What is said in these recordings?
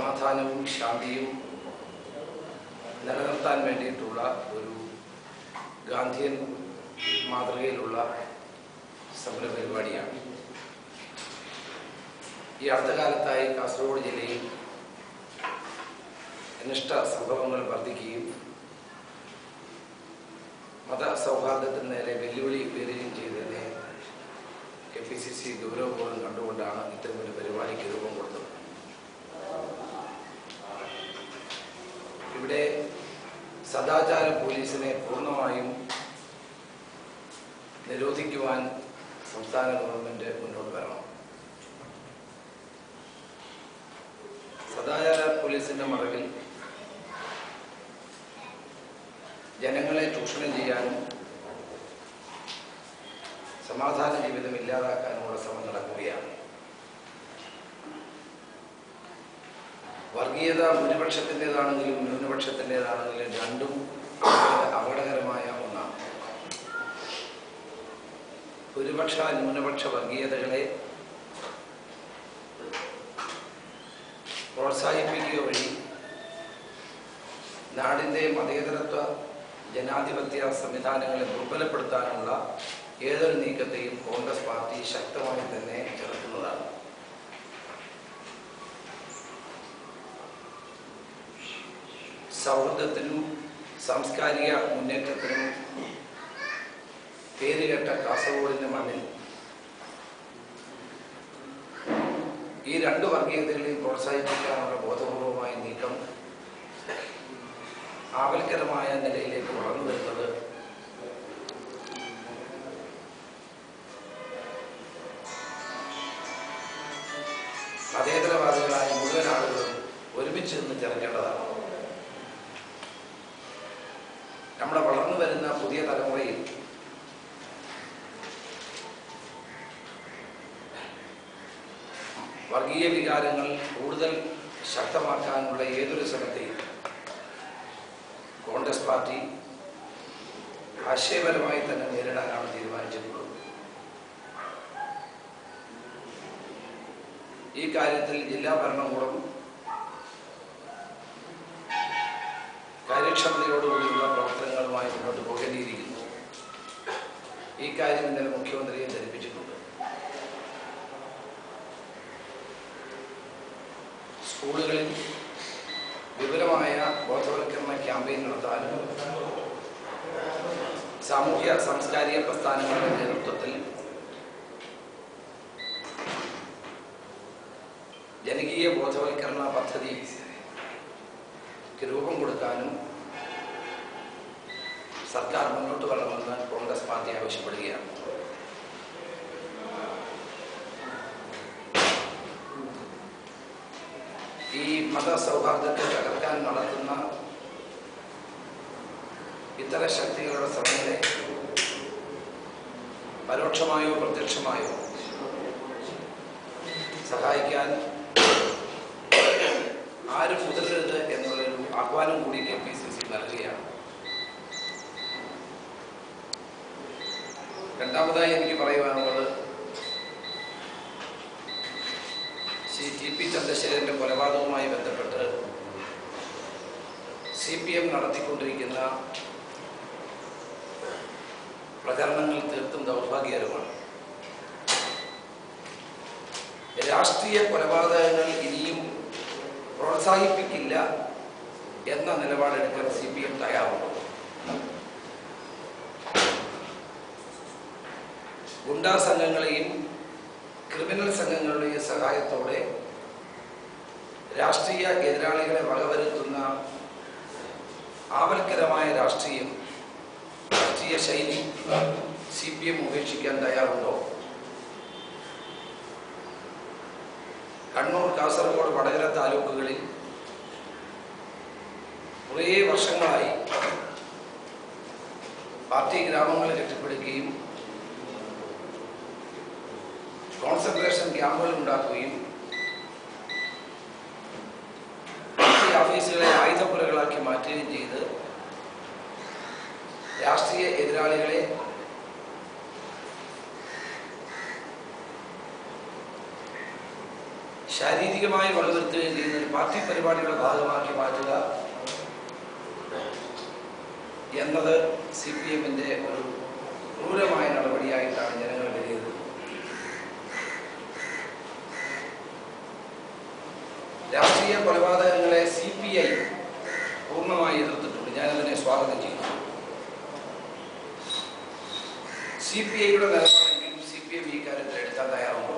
സമാധാനവും ശാന്തിയും നിലനിർത്താൻ വേണ്ടിയിട്ടുള്ള ഒരു ഗാന്ധിയൻ മാതൃകയിലുള്ള സമര പരിപാടിയാണ് ഈ അടുത്ത കാലത്തായി കാസർഗോഡ് ജില്ലയിൽ അനിഷ്ട സംഭവങ്ങൾ വർദ്ധിക്കുകയും മത സൗഹാർദ്ദത്തിന് നേരെ വെല്ലുവിളി ഉയരുകയും ചെയ്തതിനെ കെ പി സി സി ഗൗരവപൂർവ്വം കണ്ടുകൊണ്ടാണ് ഇത്തരമൊരു പരിപാടിക്ക് രൂപം കൊടുത്തത് ഇവിടെ സദാചാര പോലീസിനെ പൂർണ്ണമായും നിരോധിക്കുവാൻ സംസ്ഥാന ഗവൺമെന്റ് മുന്നോട്ട് വരണം സദാചാര പോലീസിന്റെ മറവിൽ ജനങ്ങളെ ചൂഷണം ചെയ്യാനും സമാധാന ജീവിതം ഇല്ലാതാക്കാനുമുള്ള ശ്രമം നടക്കുകയാണ് വർഗീയത ഭൂരിപക്ഷത്തിൻ്റെതാണെങ്കിലും ന്യൂനപക്ഷത്തിൻ്റെതാണെങ്കിലും രണ്ടും അപകടകരമായ ഒന്നാണ് ഭൂരിപക്ഷ ന്യൂനപക്ഷ വർഗീയതകളെ പ്രോത്സാഹിപ്പിക്കുക വഴി നാടിൻ്റെ മതേതരത്വ ജനാധിപത്യ സംവിധാനങ്ങളെ ദുർബലപ്പെടുത്താനുള്ള ഏതൊരു നീക്കത്തെയും കോൺഗ്രസ് പാർട്ടി ശക്തമായി തന്നെ ചെറുക്കുന്നതാണ് സൗഹൃദത്തിനും സാംസ്കാരിക മുന്നേറ്റത്തിനും പേരുകേട്ട കാസർഗോഡിന്റെ മണ്ണിൽ ഈ രണ്ട് വർഗീയതകളെയും പ്രോത്സാഹിപ്പിക്കാനുള്ള ബോധപൂർവമായ നീക്കം ആവൽക്കരമായ നിലയിലേക്ക് വളർന്നു വരുന്നത് മതേതരവാദികളായ മുഴുവൻ ആളുകളും ഒരുമിച്ച് നിന്ന് ചേർക്കേണ്ടതാണ് നമ്മുടെ വളർന്നു വരുന്ന പുതിയ തലമുറയിൽ വർഗീയ വികാരങ്ങൾ കൂടുതൽ ശക്തമാക്കാനുള്ള ഏതൊരു ശ്രമത്തെയും കോൺഗ്രസ് പാർട്ടി ആശയപരമായി തന്നെ നേരിടാനാണ് തീരുമാനിച്ചിട്ടുള്ളത് ഈ കാര്യത്തിൽ ജില്ലാ ഭരണകൂടം കാര്യക്ഷമതയോടുകൂടിയുള്ള പ്രവർത്തനങ്ങളുമായി മുന്നോട്ട് പോകേണ്ടിയിരിക്കുന്നു ഈ കാര്യം ഇന്നലെ മുഖ്യമന്ത്രിയെ ധരിപ്പിച്ചിട്ടുണ്ട് സ്കൂളുകളിൽ വിപുലമായ ബോധവൽക്കരണ ക്യാമ്പയിൻ നടത്താനും സാമൂഹ്യ സാംസ്കാരിക പ്രസ്ഥാനങ്ങളുടെ നേതൃത്വത്തിൽ ജനകീയ ബോധവൽക്കരണ പദ്ധതി രൂപം കൊടുക്കാനും സർക്കാർ മുന്നോട്ട് വരണമെന്ന് കോൺഗ്രസ് പാർട്ടി ആവശ്യപ്പെടുകയാണ് ഈ മതസൗഹാർദ്ദത്തെ തകർക്കാൻ നടത്തുന്ന ഇത്തരം ശക്തികളുടെ ശ്രമങ്ങളെ പരോക്ഷമായോ പ്രത്യക്ഷമായോ സഹായിക്കാൻ ആരും മുതിരരുത് എന്നുള്ളൊരു ആഹ്വാനം കൂടി കെ പി സി സി നൽകുകയാണ് രണ്ടാമതായി എനിക്ക് പറയുവാനുള്ളത് ശ്രീ ടി പി ചന്ദ്രശേഖരന്റെ കൊലപാതകവുമായി ബന്ധപ്പെട്ട് സി പി എം നടത്തിക്കൊണ്ടിരിക്കുന്ന പ്രചരണങ്ങൾ തീർത്തും ദൗർഭാഗ്യകരമാണ് രാഷ്ട്രീയ കൊലപാതകങ്ങൾ ഇനിയും പ്രോത്സാഹിപ്പിക്കില്ല എന്ന നിലപാടെടുക്കാൻ സി പി എം തയ്യാറുണ്ട് ഗുണ്ടാ സംഘങ്ങളെയും ക്രിമിനൽ സംഘങ്ങളുടെയും സഹായത്തോടെ രാഷ്ട്രീയ എതിരാളികളെ വകവരുത്തുന്ന ആവൽക്കരമായ രാഷ്ട്രീയം രാഷ്ട്രീയ ശൈലി സി പി എം ഉപേക്ഷിക്കാൻ തയ്യാറുണ്ടോ കണ്ണൂർ കാസർഗോഡ് വടകര താലൂക്കുകളിൽ കുറേ വർഷങ്ങളായി പാർട്ടി ഗ്രാമങ്ങൾ കെട്ടിപ്പടുക്കുകയും കോൺസെൻട്രേഷൻ ക്യാമ്പുകൾ ഉണ്ടാക്കുകയും പാർട്ടി ഓഫീസുകളെ ആയുധപ്പുരകളാക്കി മാറ്റുകയും ചെയ്ത് രാഷ്ട്രീയ എതിരാളികളെ ശാരീരികമായി വലുവരുത്തുകയും ചെയ്യുന്ന ഒരു പാർട്ടി പരിപാടിയുടെ ഭാഗമാക്കി മാറ്റുക എന്നത് സി പി എമ്മിൻ്റെ ഒരു ക്രൂരമായ നടപടിയായിട്ടാണ് ജനങ്ങൾ വിലയിരുത്തുന്നത് രാഷ്ട്രീയ കൊലപാതകങ്ങളെ സി പി ഐ പൂർണ്ണമായി എതിർത്തിട്ടുണ്ട് ഞാനതിനെ സ്വാഗതം ചെയ്യുന്നു സി പി ഐയുടെ നിലപാടെങ്കിലും സി പി എം ഈ കാര്യത്തിൽ എടുക്കാൻ തയ്യാറുണ്ടോ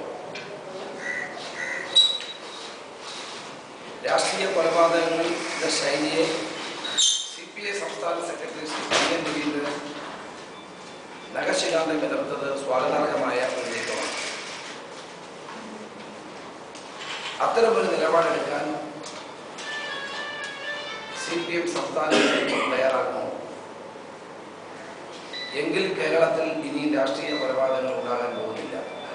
രാഷ്ട്രീയ കൊലപാതകങ്ങളുടെ ശൈലിയെ സി പി ഐ സംസ്ഥാന secretary Shri P N Raveendran നഖശികാന്തം എതിർത്തത് സ്വാഗതാർഹമായ ഒരു നീക്കമാണ് അത്തരമൊരു നിലപാടെടുക്കാൻ സി പി എം സംസ്ഥാന നേതൃത്വം തയ്യാറാകുമോ എങ്കിൽ കേരളത്തിൽ ഇനിയും രാഷ്ട്രീയ കൊലപാതകങ്ങൾ ഉണ്ടാകാൻ പോകുന്നില്ല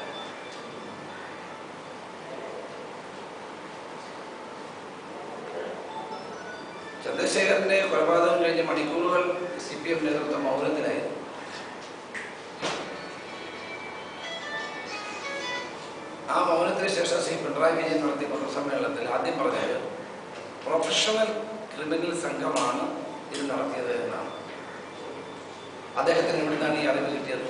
ചന്ദ്രശേഖരന്റെ കൊലപാതകം കഴിഞ്ഞ മണിക്കൂറുകൾ സി പി എം നേതൃത്വം മൗനത്തിലായിരുന്നു ആ മൗനത്തിന് ശേഷം ശ്രീ പിണറായി വിജയൻ നടത്തിയ പത്രസമ്മേളനത്തിൽ ആദ്യം പറഞ്ഞത് പ്രൊഫഷണൽ ക്രിമിനൽ സംഘമാണ് ഇത് നടത്തിയത് എന്നാണ് അദ്ദേഹത്തിന് എവിടുന്നാണ് ഈ അറിവ് കിട്ടിയത്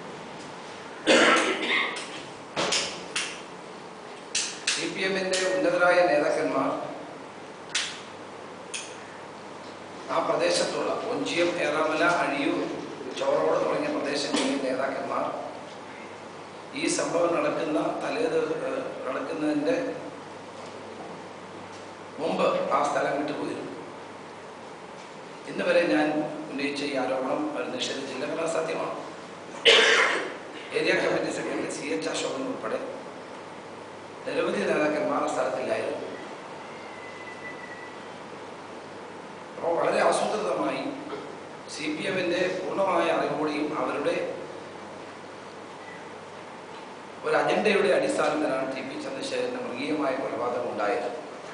സി പി എമ്മിന്റെ ഉന്നതരായ നേതാക്കന്മാർ ആ പ്രദേശത്തുള്ള ഒഞ്ചിയം ഏറാമല അഴിയൂർ ചോറോട് തുടങ്ങിയ പ്രദേശങ്ങളിലെ നേതാക്കന്മാർ ഈ സംഭവം നടക്കുന്ന തലേ ദിവ- ഏഹ് നടക്കുന്നതിൻ്റെ മുമ്പ് ആ സ്ഥലം വിട്ടുപോയിരുന്നു ഇന്ന് വരെ ഞാൻ ഉന്നയിച്ച ഈ ആരോപണം അവർ നിഷേധിച്ചില്ല കാരണം സത്യമാണ് area committee secretary C H Ashokan ഉൾപ്പെടെ നിരവധി നേതാക്കന്മാർ ആ സ്ഥലത്തില്ലായിരുന്നു അപ്പോൾ വളരെ ആസൂത്രിതമായി സി പി എമ്മിൻ്റെ പൂർണ്ണമായ അറിവോടെയും അവരുടെ ഒരു അജണ്ടയുടെ അടിസ്ഥാനത്തിലാണ് ടി പി ചന്ദ്രശേഖരന് മൃഗീയമായ കൊലപാതകം ഉണ്ടായത്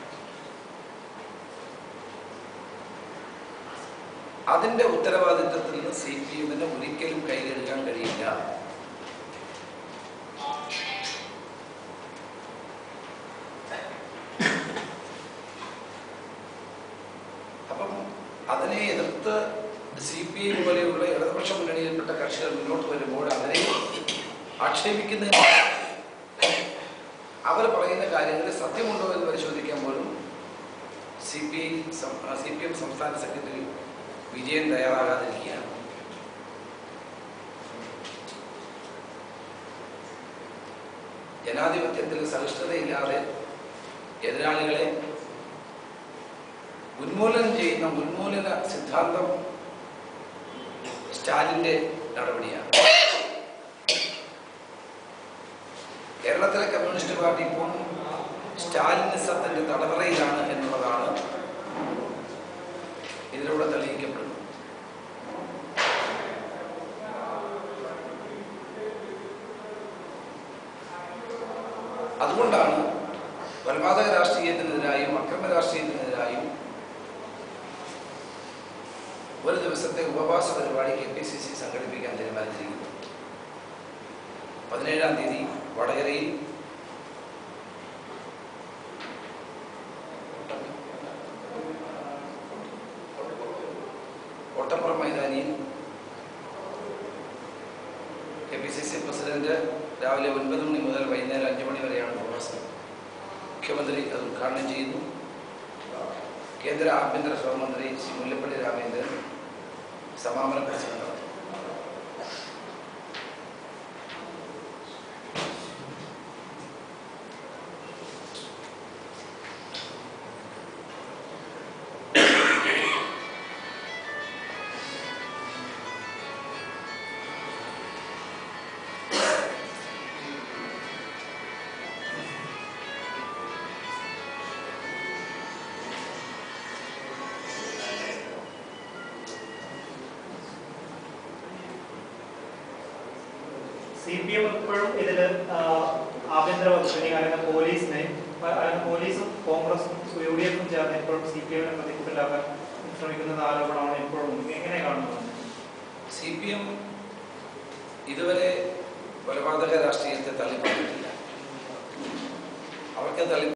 അതിന്റെ ഉത്തരവാദിത്വത്തിൽ നിന്ന് സി പി എമ്മിന് ഒരിക്കലും കൈകഴുകാൻ കഴിയില്ല അപ്പം അതിനെ എതിർത്ത് സി പി ഐ പോലെയുള്ള ഇടതുപക്ഷ മുന്നണിയിൽപ്പെട്ട കക്ഷികൾ മുന്നോട്ട് വരുമ്പോൾ അവരെ ആക്ഷേപിക്കുന്നതിന് അവർ പറയുന്ന കാര്യങ്ങളിൽ സത്യമുണ്ടോ എന്ന് പരിശോധിക്കാൻ പോലും C P I C P M സംസ്ഥാന സെക്രട്ടറി വിജയൻ തയ്യാറാകാതിരിക്കുകയാണ് ജനാധിപത്യത്തിൽ സഹിഷ്ണുതയില്ലാതെ എതിരാളികളെ ഉന്മൂലനം ചെയ്യുന്ന ഉന്മൂലന സിദ്ധാന്തം സ്റ്റാലിന്റെ നടപടിയാണ് കേരളത്തിലെ കമ്മ്യൂണിസ്റ്റ് പാർട്ടി ഇപ്പോൾ സ്റ്റാലിനിസത്തിന്റെ തടവറയിലാണ് എന്നുള്ളതാണ് ഇതിലൂടെ തെളിയിക്കപ്പെടുന്നത് അതുകൊണ്ടാണ് കൊലപാതക രാഷ്ട്രീയത്തിനെതിരായും അക്രമ രാഷ്ട്രീയത്തിനെതിരായും ഒരു ദിവസത്തെ ഉപവാസ പരിപാടി കെ പി സി സി സംഘടിപ്പിക്കാൻ തീരുമാനിച്ചിരിക്കുന്നു പതിനേഴാം തീയതി വടകരയിൽ കോട്ടപ്പുറം മൈതാനിയിൽ K P C C president രാവിലെ ഒൻപത് മണി മുതൽ വൈകുന്നേരം അഞ്ച് മണി വരെയാണ് ഉപവാസം മുഖ്യമന്ത്രി അത് ഉദ്ഘാടനം ചെയ്യുന്നു കേന്ദ്ര ആഭ്യന്തര സഹമന്ത്രി ശ്രീ മുല്ലപ്പള്ളി രാമേന്ദ്രൻ സമാപന പ്രസംഗം നടത്തും സി പി എം ഇപ്പോഴും ഇതിൽ ആഭ്യന്തര വകുപ്പിനെ അല്ലെങ്കിൽ പോലീസിനെ പ- അല്ലെങ്കിൽ പോലീസും കോൺഗ്രസും യു ഡി എഫും ചേർന്ന് ഇപ്പോഴും സി പി എമ്മിനെ പ്രതികൂട്ടിലാക്കാൻ ശ്രമിക്കുന്ന ആരോപണമാണ് ഇപ്പോഴും എങ്ങനെ കാണുന്നത് സി പി എം ഇതുവരെ കൊലപാതക രാഷ്ട്രീയത്തെ തള്ളിപ്പറഞ്ഞിട്ടില്ല അവർക്ക് തള്ളി